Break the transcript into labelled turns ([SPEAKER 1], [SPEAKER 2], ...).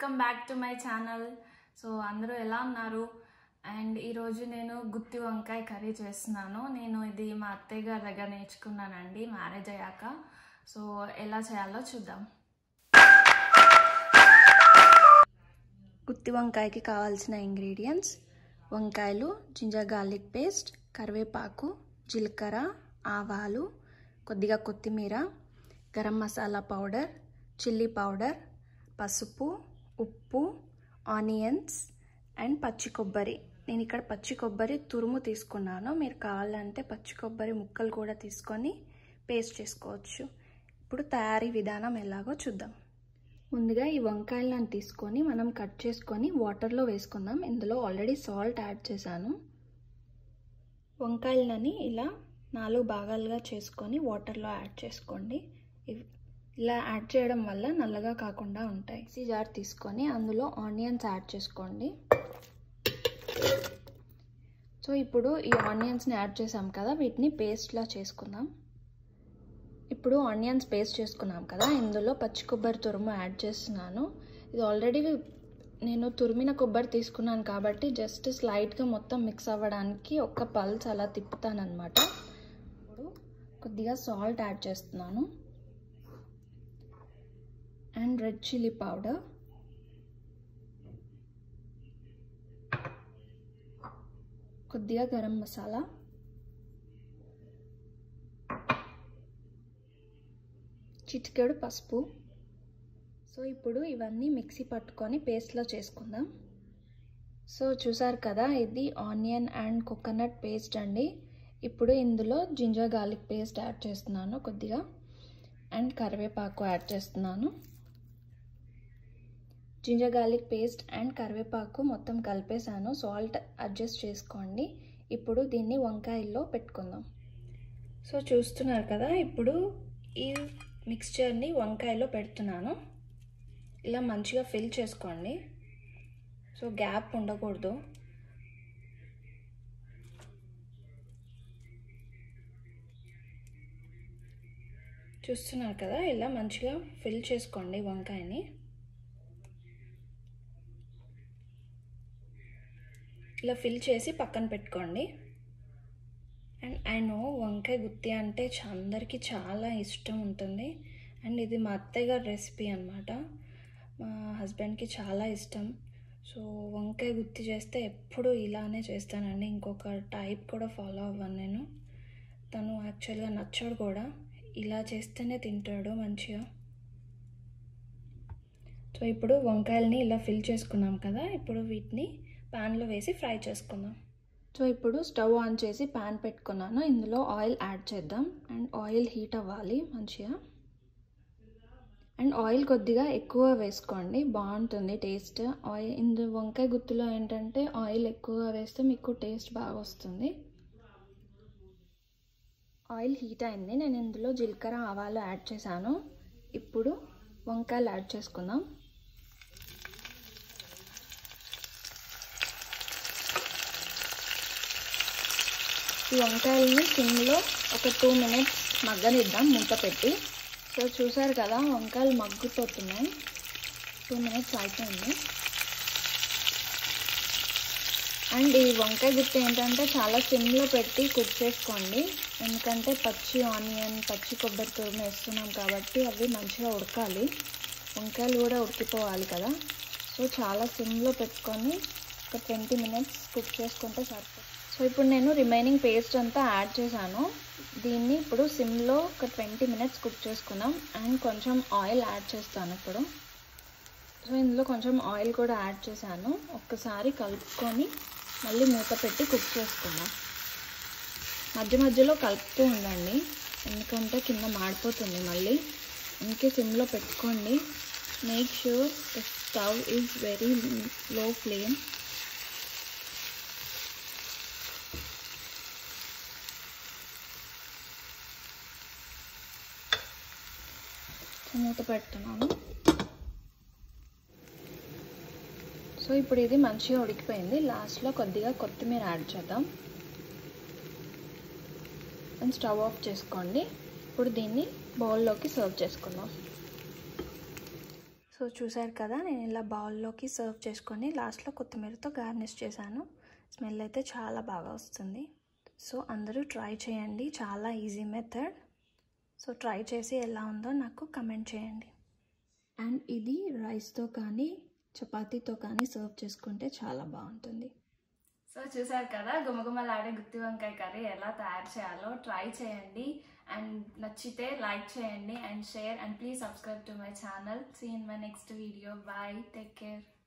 [SPEAKER 1] welcome back to my channel so అందరూ ఎలా ఉన్నారు అండ్ ఈరోజు నేను గుత్తి వంకాయ కర్రీ చేస్తున్నాను నేను ఇది మా అత్తయ్య గారి దగ్గర నేర్చుకున్నానండి మ్యారేజ్ అయ్యాక సో ఎలా చేయాలో చూద్దాం
[SPEAKER 2] గుత్తి వంకాయకి కావాల్సిన ఇంగ్రీడియంట్స్ వంకాయలు జింజర్ గార్లిక్ పేస్ట్ కరివేపాకు జీలకర్ర ఆవాలు కొద్దిగా కొత్తిమీర garam masala powder chilli powder పసుపు ఉప్పు ఆనియన్స్ అండ్ పచ్చి కొబ్బరి నేను ఇక్కడ పచ్చి కొబ్బరి తురుము తీసుకున్నాను మీరు కావాలంటే పచ్చి కొబ్బరి ముక్కలు కూడా తీసుకొని పేస్ట్ చేసుకోవచ్చు ఇప్పుడు తయారీ విధానం ఎలాగో చూద్దాం ముందుగా ఈ వంకాయలను తీసుకొని మనం కట్ చేసుకొని వాటర్లో వేసుకుందాం ఇందులో ఆల్రెడీ సాల్ట్ యాడ్ చేశాను వంకాయలని ఇలా నాలుగు భాగాలుగా చేసుకొని వాటర్లో యాడ్ చేసుకోండి ఇలా యాడ్ చేయడం వల్ల నల్లగా కాకుండా ఉంటాయి మిక్సీ జార్ తీసుకొని అందులో ఆనియన్స్ యాడ్ చేసుకోండి సో ఇప్పుడు ఈ ఆనియన్స్ని యాడ్ చేసాం కదా వీటిని పేస్ట్లా చేసుకుందాం ఇప్పుడు ఆనియన్స్ పేస్ట్ చేసుకున్నాం కదా ఇందులో పచ్చి కొబ్బరి తురుము యాడ్ చేస్తున్నాను ఇది ఆల్రెడీ నేను తురిమిన కొబ్బరి తీసుకున్నాను కాబట్టి జస్ట్ స్లైట్గా మొత్తం మిక్స్ అవ్వడానికి ఒక్క పల్స్ అలా తిప్పుతాను అనమాట ఇప్పుడు కొద్దిగా సాల్ట్ యాడ్ చేస్తున్నాను అండ్ రెడ్ చిల్లీ పౌడర్ కొద్దిగా గరం మసాలా చిటికెడు పసుపు సో ఇప్పుడు ఇవన్నీ మిక్సీ పట్టుకొని పేస్ట్లో చేసుకుందాం సో చూసారు కదా ఇది ఆనియన్ అండ్ కోకోనట్ పేస్ట్ అండి ఇప్పుడు ఇందులో జింజర్ గార్లిక్ పేస్ట్ యాడ్ చేస్తున్నాను కొద్దిగా అండ్ కరివేపాకు యాడ్ చేస్తున్నాను జింజర్ గార్లిక్ పేస్ట్ అండ్ కరివేపాకు మొత్తం కలిపేసాను సాల్ట్ అడ్జస్ట్ చేసుకోండి ఇప్పుడు దీన్ని వంకాయల్లో పెట్టుకుందాం సో చూస్తున్నారు కదా ఇప్పుడు ఈ మిక్స్చర్ని వంకాయలో పెడుతున్నాను ఇలా మంచిగా ఫిల్ చేసుకోండి సో గ్యాప్ ఉండకూడదు చూస్తున్నారు కదా ఇలా మంచిగా ఫిల్ చేసుకోండి వంకాయని ఇలా ఫిల్ చేసి పక్కన పెట్టుకోండి అండ్ ఐ నో వంకాయ గుత్తి అంటే అందరికీ చాలా ఇష్టం ఉంటుంది అండ్ ఇది మా అత్తయ్య గారి రెసిపీ అనమాట మా హస్బెండ్కి చాలా ఇష్టం సో వంకాయ గుత్తి చేస్తే ఎప్పుడు ఇలానే చేస్తానండి ఇంకొక టైప్ కూడా ఫాలో అవ్వను నేను తను యాక్చువల్గా నచ్చాడు కూడా ఇలా చేస్తేనే తింటాడు మంచిగా సో ఇప్పుడు వంకాయలని ఇలా ఫిల్ చేసుకున్నాం కదా ఇప్పుడు వీటిని ప్యాన్లో వేసి ఫ్రై చేసుకుందాం సో ఇప్పుడు స్టవ్ ఆన్ చేసి ప్యాన్ పెట్టుకున్నాను ఇందులో ఆయిల్ యాడ్ చేద్దాం అండ్ ఆయిల్ హీట్ అవ్వాలి మంచిగా అండ్ ఆయిల్ కొద్దిగా ఎక్కువ వేసుకోండి బాగుంటుంది టేస్ట్ ఆయిల్ ఇందు వంకాయ గుత్తులో ఏంటంటే ఆయిల్ ఎక్కువగా వేస్తే మీకు టేస్ట్ బాగా వస్తుంది ఆయిల్ హీట్ అయింది నేను ఇందులో జీలకర్ర ఆవాలు యాడ్ చేశాను ఇప్పుడు వంకాయలు యాడ్ చేసుకుందాం ఈ వంకాయలని సిమ్లో ఒక టూ మినిట్స్ మగ్గనిద్దాం మూత పెట్టి సో చూసారు కదా వంకాయలు మగ్గిపోతున్నాయి టూ మినిట్స్ అయిపోయింది అండ్ ఈ వంకాయ గుత్తి ఏంటంటే చాలా సిమ్లో పెట్టి కుక్ చేసుకోండి ఎందుకంటే పచ్చి ఆనియన్ పచ్చి కొబ్బరి తురుము వేస్తున్నాం కాబట్టి అవి మంచిగా ఉడకాలి వంకాయలు కూడా ఉడికిపోవాలి కదా సో చాలా సిమ్లో పెట్టుకొని ఒక ట్వంటీ మినిట్స్ కుక్ చేసుకుంటే సరిపోతుంది సో ఇప్పుడు నేను రిమైనింగ్ పేస్ట్ అంతా యాడ్ చేశాను దీన్ని ఇప్పుడు సిమ్లో ఒక ట్వంటీ మినిట్స్ కుక్ చేసుకున్నాం అండ్ కొంచెం ఆయిల్ యాడ్ చేస్తాను ఇప్పుడు సో ఇందులో కొంచెం ఆయిల్ కూడా యాడ్ చేశాను ఒక్కసారి కలుపుకొని మళ్ళీ మూత పెట్టి కుక్ చేసుకుందాం మధ్య మధ్యలో కలుపుతూ ఉండండి ఎందుకంటే కింద మాడిపోతుంది మళ్ళీ ఇంకే సిమ్లో పెట్టుకోండి make sure the stove is very low flame మూత పెడుతున్నాను సో ఇప్పుడు ఇది మంచిగా ఉడికిపోయింది లాస్ట్లో కొద్దిగా కొత్తిమీర యాడ్ చేద్దాం అండ్ స్టవ్ ఆఫ్ చేసుకోండి ఇప్పుడు దీన్ని బౌల్లోకి సర్వ్ చేసుకుందాం సో
[SPEAKER 1] సో చూసారు కదా నేను ఇలా బౌల్లోకి సర్వ్ చేసుకొని లాస్ట్లో కొత్తిమీరతో గార్నిష్ చేశాను స్మెల్ అయితే చాలా బాగా వస్తుంది సో అందరూ ట్రై చేయండి చాలా ఈజీ మెథడ్ సో ట్రై చేసి ఎలా ఉందో నాకు కమెంట్ చేయండి అండ్ ఇది రైస్తో కానీ చపాతీతో కానీ సర్వ్ చేసుకుంటే చాలా బాగుంటుంది సో చూసారు కదా గుమగుమలాడే గుత్తి వంకాయ కర్రీ ఎలా తయారు చేయాలో ట్రై చేయండి అండ్ నచ్చితే లైక్ చేయండి and share and please subscribe to my channel see in my next video bye take care